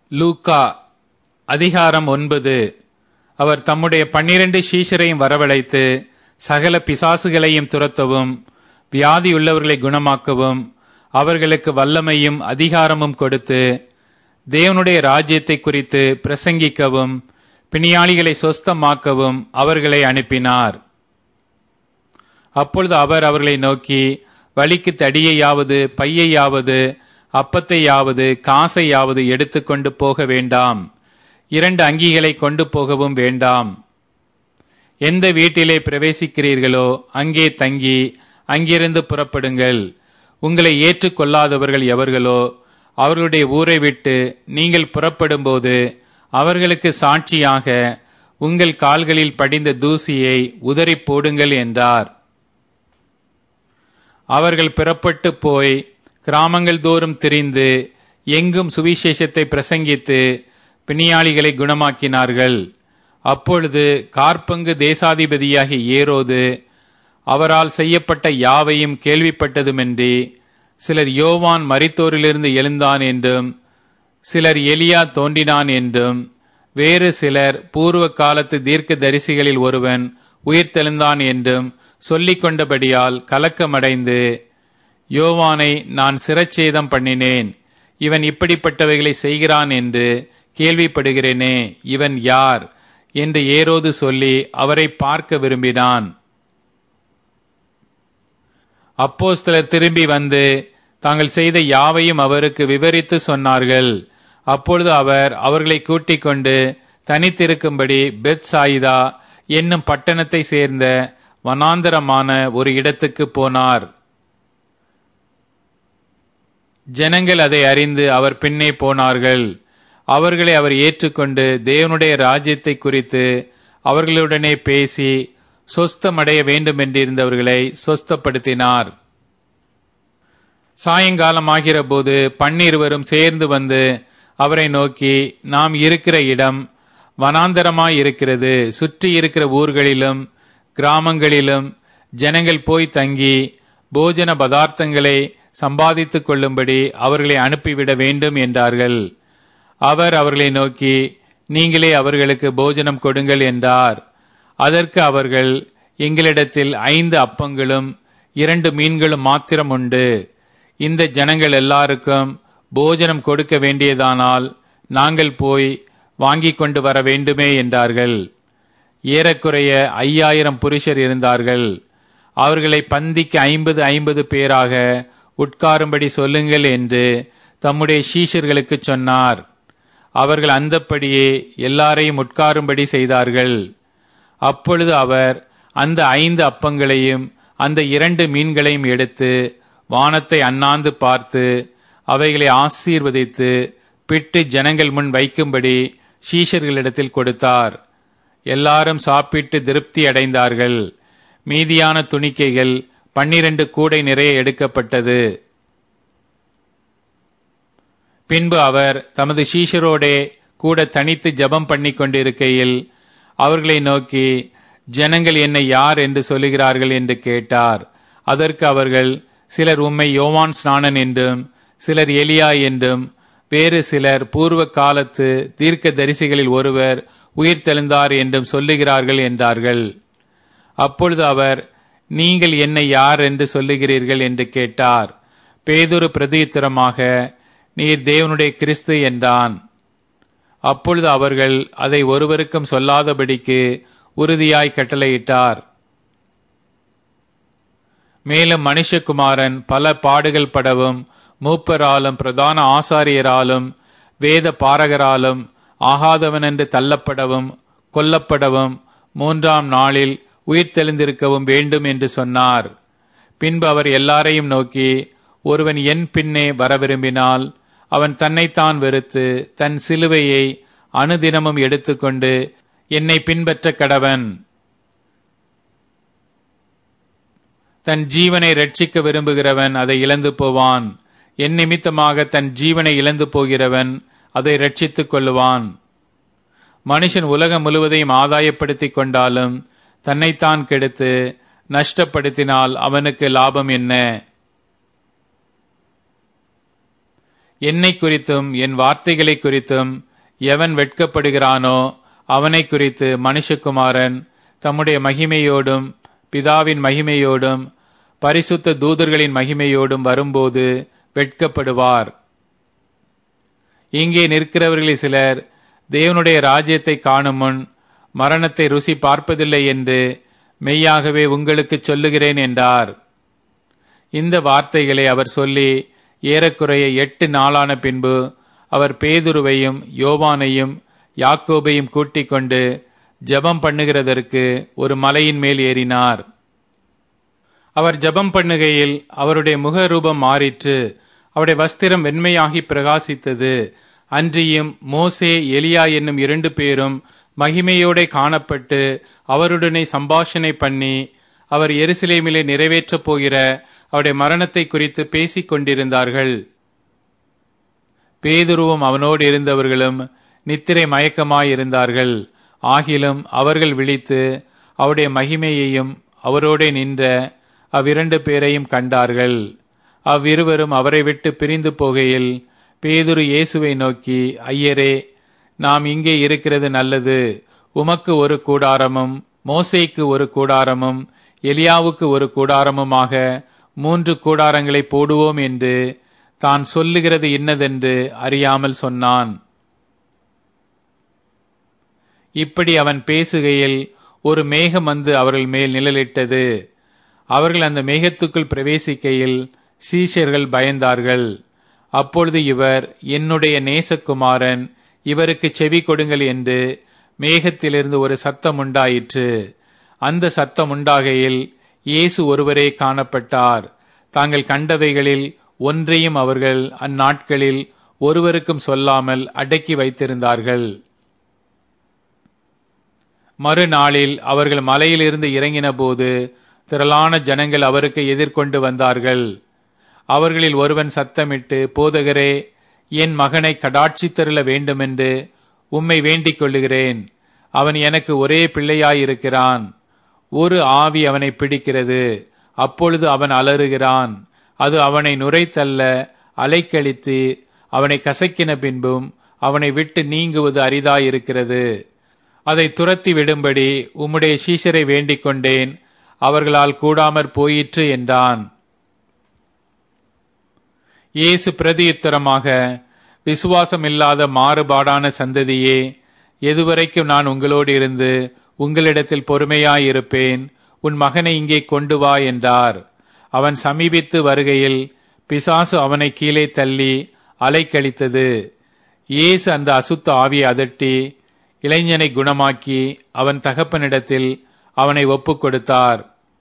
லூக்கா அதிகாரம் ஒன்பது அவர் தம்முடைய பன்னிரண்டு சீஷரையும் வரவழைத்து சகல பிசாசுகளையும் துரத்தவும் வியாதியுள்ளவர்களை குணமாக்கவும் அவர்களுக்கு வல்லமையும் அதிகாரமும் கொடுத்து தேவனுடைய ராஜ்யத்தை குறித்து பிரசங்கிக்கவும் பிணியாளிகளை சொஸ்தமாக்கவும் அவர்களை அனுப்பினார் அப்பொழுது அவர் அவர்களை நோக்கி வழிக்கு தடியையாவது பையையாவது அப்பத்தையாவது காசையாவது எடுத்துக்கொண்டு போக வேண்டாம் இரண்டு அங்கிகளை கொண்டு போகவும் வேண்டாம் எந்த வீட்டிலே பிரவேசிக்கிறீர்களோ அங்கே தங்கி அங்கிருந்து புறப்படுங்கள் உங்களை ஏற்றுக்கொள்ளாதவர்கள் எவர்களோ அவர்களுடைய ஊரை விட்டு நீங்கள் புறப்படும்போது அவர்களுக்கு சாட்சியாக உங்கள் கால்களில் படிந்த தூசியை உதறி போடுங்கள் என்றார் அவர்கள் புறப்பட்டு போய் கிராமங்கள் தோறும் திரிந்து எங்கும் சுவிசேஷத்தை பிரசங்கித்து பிணியாளிகளை குணமாக்கினார்கள் அப்பொழுது கார்பங்கு தேசாதிபதியாகிய ஏரோது அவரால் செய்யப்பட்ட யாவையும் கேள்விப்பட்டதுமின்றி சிலர் யோவான் மரித்தோரிலிருந்து எழுந்தான் என்றும் சிலர் எலியா தோன்றினான் என்றும் வேறு சிலர் பூர்வ காலத்து தீர்க்க தரிசிகளில் ஒருவன் உயிர்த்தெழுந்தான் என்றும் சொல்லிக் கொண்டபடியால் கலக்கமடைந்து யோவானை நான் சிரச்சேதம் பண்ணினேன் இவன் இப்படிப்பட்டவைகளை செய்கிறான் என்று கேள்விப்படுகிறேனே இவன் யார் என்று ஏரோது சொல்லி அவரை பார்க்க விரும்பினான் அப்போஸ்தலர் திரும்பி வந்து தாங்கள் செய்த யாவையும் அவருக்கு விவரித்து சொன்னார்கள் அப்பொழுது அவர் அவர்களை கூட்டிக் கொண்டு தனித்திருக்கும்படி பெத் சாயிதா என்னும் பட்டணத்தை சேர்ந்த வனாந்தரமான ஒரு இடத்துக்கு போனார் ஜனங்கள் அதை அறிந்து அவர் பின்னே போனார்கள் அவர்களை அவர் ஏற்றுக்கொண்டு தேவனுடைய ராஜ்யத்தை குறித்து அவர்களுடனே பேசி சொஸ்தமடைய வேண்டும் என்றிருந்தவர்களை சொஸ்தப்படுத்தினார் சாயங்காலமாகிற போது பன்னிருவரும் சேர்ந்து வந்து அவரை நோக்கி நாம் இருக்கிற இடம் வனாந்தரமாய் இருக்கிறது சுற்றி இருக்கிற ஊர்களிலும் கிராமங்களிலும் ஜனங்கள் போய் தங்கி போஜன பதார்த்தங்களை சம்பாதித்துக் கொள்ளும்படி அவர்களை அனுப்பிவிட வேண்டும் என்றார்கள் அவர் அவர்களை நோக்கி நீங்களே அவர்களுக்கு போஜனம் கொடுங்கள் என்றார் அதற்கு அவர்கள் எங்களிடத்தில் ஐந்து அப்பங்களும் இரண்டு மீன்களும் மாத்திரம் உண்டு இந்த ஜனங்கள் எல்லாருக்கும் போஜனம் கொடுக்க வேண்டியதானால் நாங்கள் போய் வாங்கிக் கொண்டு வர வேண்டுமே என்றார்கள் ஏறக்குறைய ஐயாயிரம் புருஷர் இருந்தார்கள் அவர்களை பந்திக்கு ஐம்பது ஐம்பது பேராக உட்காரும்படி சொல்லுங்கள் என்று தம்முடைய சீஷர்களுக்கு சொன்னார் அவர்கள் அந்தப்படியே எல்லாரையும் உட்காரும்படி செய்தார்கள் அப்பொழுது அவர் அந்த ஐந்து அப்பங்களையும் அந்த இரண்டு மீன்களையும் எடுத்து வானத்தை அண்ணாந்து பார்த்து அவைகளை ஆசீர்வதித்து பிட்டு ஜனங்கள் முன் வைக்கும்படி சீஷர்களிடத்தில் கொடுத்தார் எல்லாரும் சாப்பிட்டு திருப்தி அடைந்தார்கள் மீதியான துணிக்கைகள் பன்னிரண்டு கூடை நிறைய எடுக்கப்பட்டது பின்பு அவர் தமது சீஷரோடே கூட தனித்து ஜபம் பண்ணி கொண்டிருக்கையில் அவர்களை நோக்கி ஜனங்கள் என்னை யார் என்று சொல்லுகிறார்கள் என்று கேட்டார் அதற்கு அவர்கள் சிலர் உம்மை யோவான் ஸ்நானன் என்றும் சிலர் எலியா என்றும் வேறு சிலர் பூர்வ காலத்து தீர்க்க தரிசிகளில் ஒருவர் உயிர் தெழுந்தார் என்றும் சொல்லுகிறார்கள் என்றார்கள் அப்பொழுது அவர் நீங்கள் என்னை யார் என்று சொல்லுகிறீர்கள் என்று கேட்டார் பேதுரு பிரதியுத்தரமாக நீர் தேவனுடைய கிறிஸ்து என்றான் அப்பொழுது அவர்கள் அதை ஒருவருக்கும் சொல்லாதபடிக்கு உறுதியாய் கட்டளையிட்டார் மேலும் மனுஷகுமாரன் பல பாடுகள் படவும் மூப்பராலும் பிரதான ஆசாரியராலும் வேத பாரகராலும் ஆகாதவன் என்று தள்ளப்படவும் கொல்லப்படவும் மூன்றாம் நாளில் உயிர் தெளிந்திருக்கவும் வேண்டும் என்று சொன்னார் பின்பு அவர் எல்லாரையும் நோக்கி ஒருவன் என் பின்னே வர விரும்பினால் அவன் தன்னைத்தான் வெறுத்து தன் சிலுவையை அனுதினமும் எடுத்துக்கொண்டு என்னை பின்பற்ற கடவன் தன் ஜீவனை ரட்சிக்க விரும்புகிறவன் அதை இழந்து போவான் என் நிமித்தமாக தன் ஜீவனை இழந்து போகிறவன் அதை ரட்சித்துக் கொள்ளுவான் மனுஷன் உலகம் முழுவதையும் ஆதாயப்படுத்திக் கொண்டாலும் தன்னைத்தான் கெடுத்து நஷ்டப்படுத்தினால் அவனுக்கு லாபம் என்ன என்னை குறித்தும் என் வார்த்தைகளை குறித்தும் எவன் வெட்கப்படுகிறானோ அவனை குறித்து மனுஷகுமாரன் தம்முடைய மகிமையோடும் பிதாவின் மகிமையோடும் பரிசுத்த தூதர்களின் மகிமையோடும் வரும்போது வெட்கப்படுவார் இங்கே நிற்கிறவர்களில் சிலர் தேவனுடைய ராஜ்யத்தை காணும் முன் மரணத்தை ருசி பார்ப்பதில்லை என்று மெய்யாகவே உங்களுக்கு சொல்லுகிறேன் என்றார் இந்த வார்த்தைகளை அவர் சொல்லி ஏறக்குறைய எட்டு நாளான பின்பு அவர் பேதுருவையும் யோவானையும் யாக்கோபையும் கூட்டிக் கொண்டு ஜெபம் பண்ணுகிறதற்கு ஒரு மலையின் மேல் ஏறினார் அவர் ஜெபம் பண்ணுகையில் அவருடைய முக ரூபம் மாறிற்று அவருடைய வஸ்திரம் வெண்மையாகி பிரகாசித்தது அன்றியும் மோசே எலியா என்னும் இரண்டு பேரும் மகிமையோட காணப்பட்டு அவருடனே சம்பாஷணை பண்ணி அவர் எருசலேமிலே நிறைவேற்றப் போகிற அவருடைய மரணத்தை குறித்து பேசிக் கொண்டிருந்தார்கள் பேதுருவும் அவனோடு இருந்தவர்களும் நித்திரை மயக்கமாயிருந்தார்கள் ஆகிலும் அவர்கள் விழித்து அவருடைய மகிமையையும் அவரோடே நின்ற அவ்விரண்டு பேரையும் கண்டார்கள் அவ்விருவரும் அவரை விட்டு பிரிந்து போகையில் பேதுரு இயேசுவை நோக்கி ஐயரே நாம் இங்கே இருக்கிறது நல்லது உமக்கு ஒரு கூடாரமும் மோசேக்கு ஒரு கூடாரமும் எலியாவுக்கு ஒரு கூடாரமுமாக மூன்று கூடாரங்களை போடுவோம் என்று தான் சொல்லுகிறது இன்னதென்று அறியாமல் சொன்னான் இப்படி அவன் பேசுகையில் ஒரு மேகம் வந்து அவர்கள் மேல் நிழலிட்டது அவர்கள் அந்த மேகத்துக்குள் பிரவேசிக்கையில் சீஷர்கள் பயந்தார்கள் அப்பொழுது இவர் என்னுடைய நேசகுமாரன் இவருக்கு செவி கொடுங்கள் என்று மேகத்திலிருந்து ஒரு சத்தம் உண்டாயிற்று அந்த சத்தம் உண்டாகையில் இயேசு ஒருவரே காணப்பட்டார் தாங்கள் கண்டவைகளில் ஒன்றையும் அவர்கள் அந்நாட்களில் ஒருவருக்கும் சொல்லாமல் அடக்கி வைத்திருந்தார்கள் மறுநாளில் அவர்கள் மலையிலிருந்து இறங்கின போது திரளான ஜனங்கள் அவருக்கு எதிர்கொண்டு வந்தார்கள் அவர்களில் ஒருவன் சத்தமிட்டு போதகரே என் மகனை கடாட்சி தருள வேண்டுமென்று உம்மை வேண்டிக் கொள்ளுகிறேன் அவன் எனக்கு ஒரே பிள்ளையாயிருக்கிறான் ஒரு ஆவி அவனை பிடிக்கிறது அப்பொழுது அவன் அலறுகிறான் அது அவனை நுரைத்தள்ள அலைக்கழித்து அவனை கசக்கின பின்பும் அவனை விட்டு நீங்குவது அரிதாயிருக்கிறது அதை துரத்தி விடும்படி உம்முடைய சீஷரை வேண்டிக் கொண்டேன் அவர்களால் கூடாமற் போயிற்று என்றான் இயேசு பிரதியுத்தரமாக விசுவாசமில்லாத மாறுபாடான சந்ததியே எதுவரைக்கும் நான் உங்களோடு இருந்து உங்களிடத்தில் பொறுமையாயிருப்பேன் உன் மகனை இங்கே கொண்டு வா என்றார் அவன் சமீபித்து வருகையில் பிசாசு அவனை கீழே தள்ளி அலைக்கழித்தது இயேசு அந்த அசுத்த ஆவியை அதட்டி இளைஞனை குணமாக்கி அவன் தகப்பனிடத்தில் அவனை ஒப்புக் கொடுத்தார்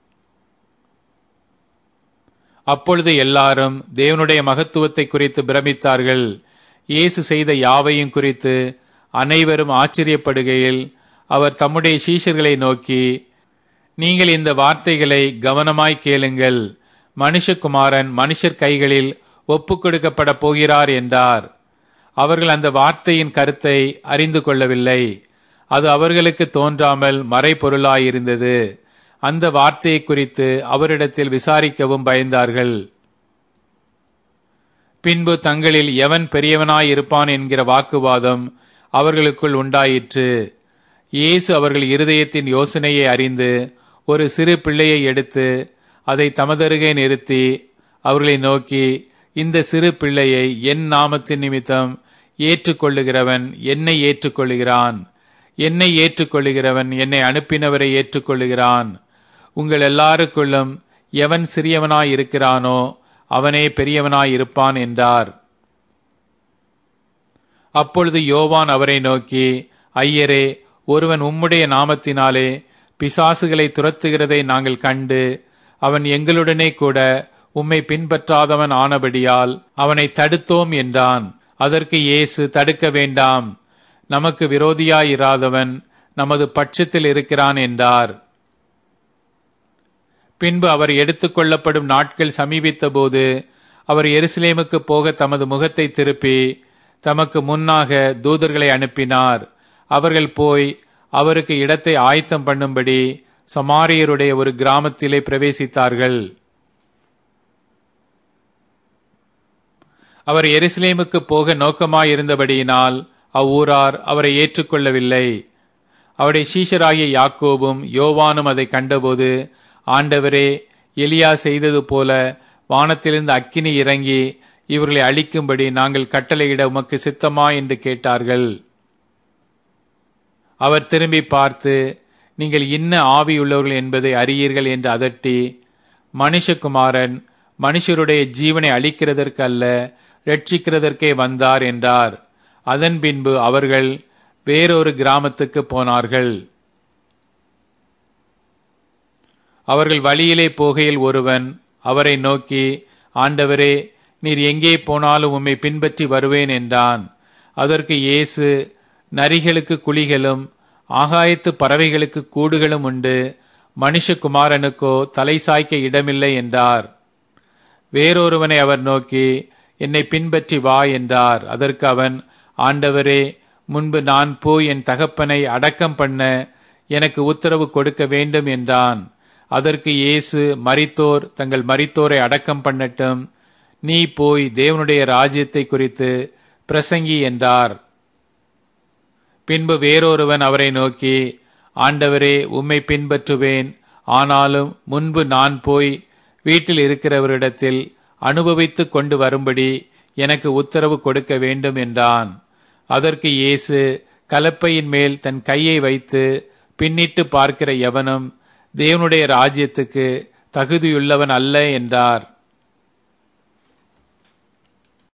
அப்பொழுது எல்லாரும் தேவனுடைய மகத்துவத்தை குறித்து பிரமித்தார்கள் இயேசு செய்த யாவையும் குறித்து அனைவரும் ஆச்சரியப்படுகையில் அவர் தம்முடைய சீஷர்களை நோக்கி நீங்கள் இந்த வார்த்தைகளை கவனமாய் கேளுங்கள் மனுஷகுமாரன் மனுஷர் கைகளில் ஒப்புக் கொடுக்கப்பட போகிறார் என்றார் அவர்கள் அந்த வார்த்தையின் கருத்தை அறிந்து கொள்ளவில்லை அது அவர்களுக்கு தோன்றாமல் மறைபொருளாயிருந்தது அந்த வார்த்தையை குறித்து அவரிடத்தில் விசாரிக்கவும் பயந்தார்கள் பின்பு தங்களில் எவன் பெரியவனாயிருப்பான் என்கிற வாக்குவாதம் அவர்களுக்குள் உண்டாயிற்று இயேசு அவர்கள் இருதயத்தின் யோசனையை அறிந்து ஒரு சிறு பிள்ளையை எடுத்து அதை தமதருகே நிறுத்தி அவர்களை நோக்கி இந்த சிறு பிள்ளையை என் நாமத்தின் நிமித்தம் ஏற்றுக்கொள்ளுகிறவன் என்னை ஏற்றுக்கொள்ளுகிறான் என்னை ஏற்றுக்கொள்ளுகிறவன் என்னை அனுப்பினவரை ஏற்றுக்கொள்ளுகிறான் உங்கள் எல்லாருக்குள்ளும் எவன் சிறியவனாய் இருக்கிறானோ அவனே பெரியவனாய் இருப்பான் என்றார் அப்பொழுது யோவான் அவரை நோக்கி ஐயரே ஒருவன் உம்முடைய நாமத்தினாலே பிசாசுகளை துரத்துகிறதை நாங்கள் கண்டு அவன் எங்களுடனே கூட உம்மை பின்பற்றாதவன் ஆனபடியால் அவனை தடுத்தோம் என்றான் அதற்கு இயேசு தடுக்க வேண்டாம் நமக்கு விரோதியாயிராதவன் நமது பட்சத்தில் இருக்கிறான் என்றார் பின்பு அவர் எடுத்துக்கொள்ளப்படும் நாட்கள் சமீபித்த போது அவர் எருசலேமுக்கு போக தமது முகத்தை திருப்பி தமக்கு முன்னாக தூதர்களை அனுப்பினார் அவர்கள் போய் அவருக்கு இடத்தை ஆயத்தம் பண்ணும்படி சமாரியருடைய ஒரு கிராமத்திலே பிரவேசித்தார்கள் அவர் எருசலேமுக்கு போக நோக்கமாயிருந்தபடியினால் அவ்வூரார் அவரை ஏற்றுக்கொள்ளவில்லை அவருடைய சீஷராகிய யாக்கோபும் யோவானும் அதை கண்டபோது ஆண்டவரே எலியா செய்தது போல வானத்திலிருந்து அக்கினி இறங்கி இவர்களை அழிக்கும்படி நாங்கள் கட்டளையிட உமக்கு சித்தமா என்று கேட்டார்கள் அவர் திரும்பி பார்த்து நீங்கள் இன்ன ஆவியுள்ளவர்கள் என்பதை அறியீர்கள் என்று அதட்டி மனுஷகுமாரன் மனுஷருடைய ஜீவனை அளிக்கிறதற்கு அல்ல ரட்சிக்கிறதற்கே வந்தார் என்றார் அதன் பின்பு அவர்கள் வேறொரு கிராமத்துக்கு போனார்கள் அவர்கள் வழியிலே போகையில் ஒருவன் அவரை நோக்கி ஆண்டவரே நீர் எங்கே போனாலும் உம்மை பின்பற்றி வருவேன் என்றான் அதற்கு இயேசு நரிகளுக்கு குழிகளும் ஆகாயத்து பறவைகளுக்கு கூடுகளும் உண்டு மனுஷகுமாரனுக்கோ தலை சாய்க்க இடமில்லை என்றார் வேறொருவனை அவர் நோக்கி என்னை பின்பற்றி வா என்றார் அதற்கு அவன் ஆண்டவரே முன்பு நான் போய் என் தகப்பனை அடக்கம் பண்ண எனக்கு உத்தரவு கொடுக்க வேண்டும் என்றான் அதற்கு இயேசு மரித்தோர் தங்கள் மரித்தோரை அடக்கம் பண்ணட்டும் நீ போய் தேவனுடைய ராஜ்யத்தை குறித்து பிரசங்கி என்றார் பின்பு வேறொருவன் அவரை நோக்கி ஆண்டவரே உம்மை பின்பற்றுவேன் ஆனாலும் முன்பு நான் போய் வீட்டில் இருக்கிறவரிடத்தில் அனுபவித்து கொண்டு வரும்படி எனக்கு உத்தரவு கொடுக்க வேண்டும் என்றான் அதற்கு இயேசு கலப்பையின் மேல் தன் கையை வைத்து பின்னிட்டு பார்க்கிற எவனும் தேவனுடைய ராஜ்யத்துக்கு தகுதியுள்ளவன் அல்ல என்றார்